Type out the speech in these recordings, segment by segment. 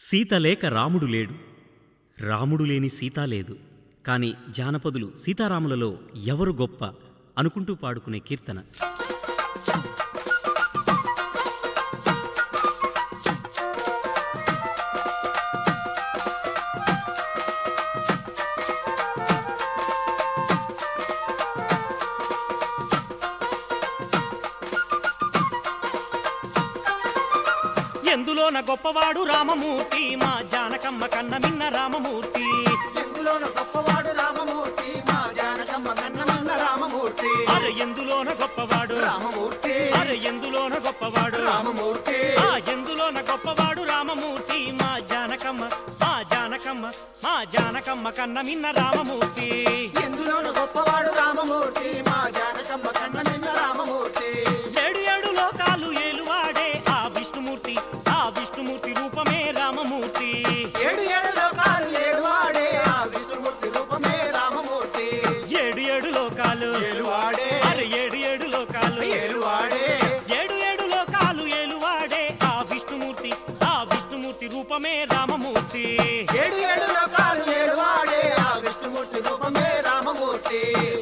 సీత లేక రాముడు లేడు రాముడు లేని సీత లేదు కాని జానపదులు సీతారాములలో ఎవరు గొప్ప అనుకుంటూ పాడుకునే కీర్తన ఎందులోన గొప్పవాడు రామమూర్తి మా జానకమ్మ కన్న మిన్న రామమూర్తి ఎందులోన గొప్పవాడు రామమూర్తి మా జానకమ్మ కన్నమన్న రామమూర్తి అరే ఎందులోన గొప్పవాడు రామమూర్తి అరే ఎందులోన గొప్పవాడు రామమూర్తి ఆ ఎందులోన గొప్పవాడు రామమూర్తి మా జానకమ్మ మా జానకమ్మ మా జానకమ్మ కన్న మిన్న రామమూర్తి ఎందులోన గొప్పవాడు రామమూర్తి మా జానకమ్మ కన్నమన్న రామమూర్తి ఏడు ఏడు లోకాలు ఏలువాడే ఆ విష్ణుమూర్తి ఆ విష్ణుమూర్తి రూపమే రామమూర్తి ఏడు ఏడు లోకాలు ఏడువాడే ఆ విష్ణుమూర్తి రూపమే రామమూర్తి ఏడు ఏడు లోకాలు ఏలువాడే అరే ఏడు ఏడు లోకాలు ఏలువాడే ఏడు ఏడు లోకాలు ఏలువాడే ఆ విష్ణుమూర్తి ఆ విష్ణుమూర్తి రూపమే రామమూర్తి ఏడు ఏడు లోకాలు ఏడువాడే ఆ విష్ణుమూర్తి రూపమే రామమూర్తి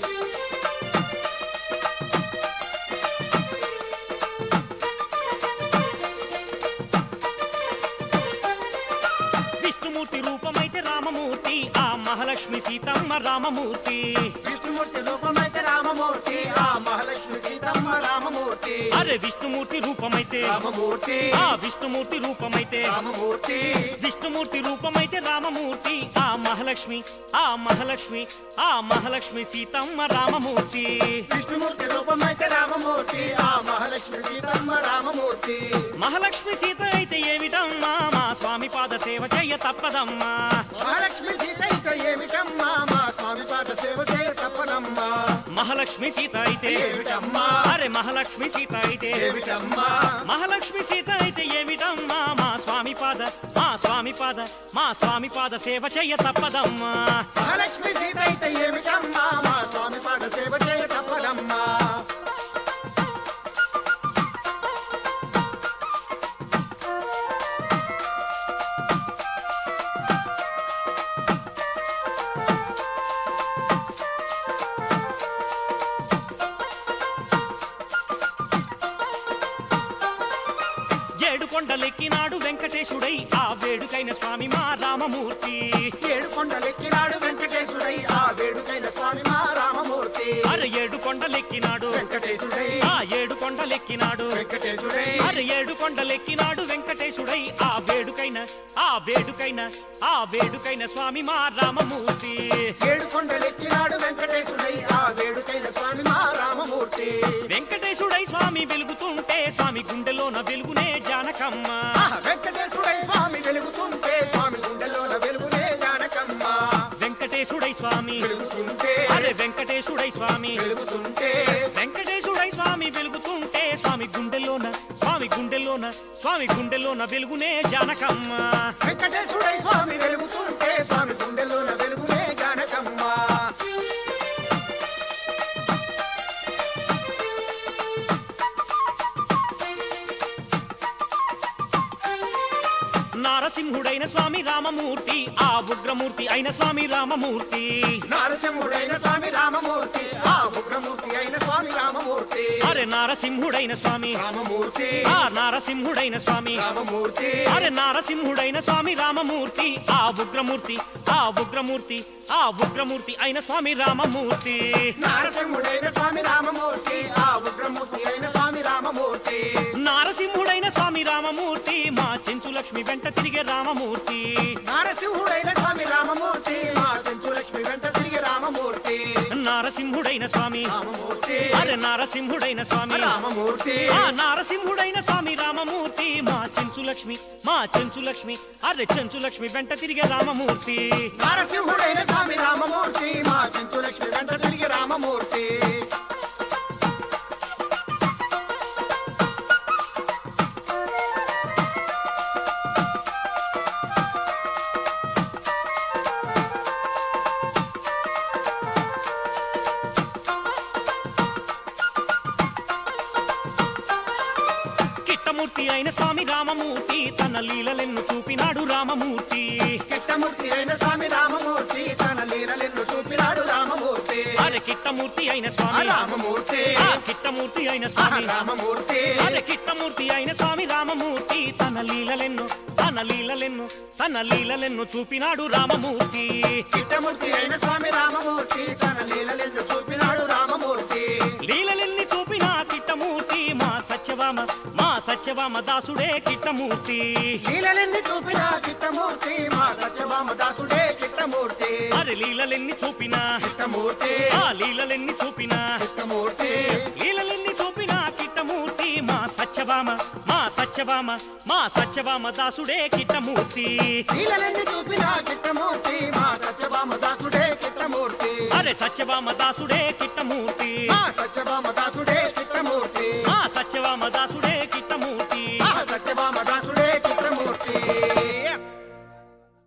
విష్ణుమూర్తి రూపమైతే రామమూర్తి ఆ మహాలక్ష్మి సీతమ్మ రామమూర్తి విష్ణుమూర్తి రూపమైతే రామమూర్తి ఆ మహాలక్ష్మి సీతమ్మ రామమూర్తి అరే విష్ణుమూర్తి రూపమైతే రామమూర్తి ఆ విష్ణుమూర్తి రూపమైతే రామమూర్తి విష్ణుమూర్తి రూపమైతే రామమూర్తి ఆ మహాలక్ష్మి ఆ మహాలక్ష్మి ఆ మహాలక్ష్మి సీతమ్మ రామమూర్తి విష్ణుమూర్తి రూపమైతే రామమూర్తి ఆ మహాలక్ష్మి సీతమ్మ రామమూర్తి మహాలక్ష్మి సీత అయితే ఏమిటమ్మా మా స్వామి పాద సేవ చెయ్య తప్పదమ్మా మహాలక్ష్మి సీత ఇక ఏమిటమ్మా మా స్వామి పాద సేవ చేయ తప్పనమ్మా మహాలక్ష్మి సీత అయితే ఏమిటమ్మా అరే మహాలక్ష్మి సీత అయితే ఏమిటమ్మా మహాలక్ష్మి సీత అయితే ఏమిటమ్మా మా స్వామి పాద మా స్వామి పాద మా స్వామి పాద సేవ చెయ్య తప్పదమ్మా మహాలక్ష్మి సీత అయితే ఏమిటమ్మా మా స్వామి పాద సేవ చేయ తప్పనమ్మా ఏడు కొండలెక్కినాడు వెంకటేశుడై ఆ వేడుకైన స్వామి మా రామమూర్తి ఏడు కొండలెక్కినాడు వెంకటేశుడై ఆ వేడుకైన స్వామి మా రామమూర్తి అరే ఏడు కొండలెక్కినాడు వెంకటేశుడై ఆ ఏడు కొండలెక్కినాడు వెంకటేశుడై అరే ఏడు కొండలెక్కినాడు వెంకటేశుడై ఆ వేడుకైన ఆ వేడుకైన ఆ వేడుకైన స్వామి మా రామమూర్తి ఏడు కొండలెక్కినాడు వెంకటేశుడై ఆ వేడుకైన స్వామి మా రామమూర్తి వెంకటేశుడై స్వామి వెలుగుతుంటే స్వామి గుండెలోన వెలుగునే జానకమ్మ ఆ వెంకటేశుడై స్వామి వెలుగుతుంటే స్వామి గుండెలోన వెలుగునే జానకమ్మ వెంకటేశుడై స్వామి వెలుగుతుంటే అరే వెంకటేశుడై స్వామి వెలుగుతుంటే వెంకటేశుడై స్వామి వెలుగుతుంటే స్వామి గుండెలోన స్వామి గుండెలోన స్వామి గుండెలోన వెలుగునే జానకమ్మ వెంకటేశుడై స్వామి వెలుగుతుంటే స్వామి గుండెలోన వెలుగునే జానకమ్మ నారసింహుడైన స్వామి రామమూర్తి ఆ ఉగ్రమూర్తి అయిన స్వామి రామమూర్తి నారసింహుడైన స్వామి రామమూర్తి ఆ ఉగ్రమూర్తి అయిన స్వామి రామమూర్తి అరే నారసింహుడైన స్వామి రామమూర్తి ఆ నారసింహుడైన స్వామి రామమూర్తి అరే నారసింహుడైన స్వామి రామమూర్తి ఆ ఉగ్రమూర్తి ఆ ఉగ్రమూర్తి ఆ ఉగ్రమూర్తి అయిన స్వామి రామమూర్తి నారసింహుడైన స్వామి రామమూర్తి ఆ ఉగ్రమూర్తి అయిన స్వామి రామమూర్తి నారసింహుడైన స్వామి రామమూర్తి మా చెంచు లక్ష్మి వెంట తిరిగే రామమూర్తి నారసింహుడైన స్వామి రామమూర్తి మా చెంచులక్ష్మి వెంట తిరిగి రామమూర్తి నారసింహుడైన స్వామి రామమూర్తి అరే నారసింహుడైన స్వామి రామమూర్తి ఆ నారసింహుడైన స్వామి రామమూర్తి మా చెంచు లక్ష్మి మా చెంచు లక్ష్మి అరే చెంచు లక్ష్మి వెంట తిరిగే రామమూర్తి నారసింహుడైన స్వామి రామమూర్తి మా చెంచులక్ష్మి వెంట తిరిగి రామమూర్తి కిట్టమూర్తి అయిన స్వామి రామ రామమూర్తి తన లీలలెన్ను చూపినాడు రామమూర్తి కిట్టమూర్తి అయిన స్వామి రామమూర్తి తన లీలలెన్ను చూపినాడు రామమూర్తి అరే కిట్టమూర్తి అయిన ఆ స్వామి రామమూర్తి ఆ కిట్టమూర్తి అయిన ఆ స్వామి రామమూర్తి అరే కిట్టమూర్తి అయిన స్వామి రామమూర్తి తన లీలలెన్ను తన లీలలెన్ను తన లీలలెన్ను చూపినాడు రామమూర్తి కిట్టమూర్తి అయిన స్వామి రామమూర్తి తన లీలలెన్ను చూపినాడు రామమూర్తి లీలలెన్ని చూపిన కిట్టమూర్తి మా సత్యవామ మా సత్యవామ దాసుడే కిట్టమూర్తి లీలలెన్ని చూపిన కిట్టమూర్తి మా సత్యభామ దాసుడే కిట్టమూర్తి అరే లీలలెన్ని చూపిన కిట్టమూర్తి ఆ లీలలెన్ని చూపిన కిట్టమూర్తి లీలలెన్ని చూపిన కిట్టమూర్తి మా సత్యవామ మా సత్యవామ మా సత్యవామ దాసుడే కిట్టమూర్తి లీలలెన్ని చూపిన కిట్టమూర్తి మా సత్యభామ దాసుడే కిట్టమూర్తి అరే సత్యవామ దాసుడే కిట్టమూర్తి మా సత్యభామ దాసుడే కిట్టమూర్తి మా సత్యవామ దాసుడే కిట్టమూర్తి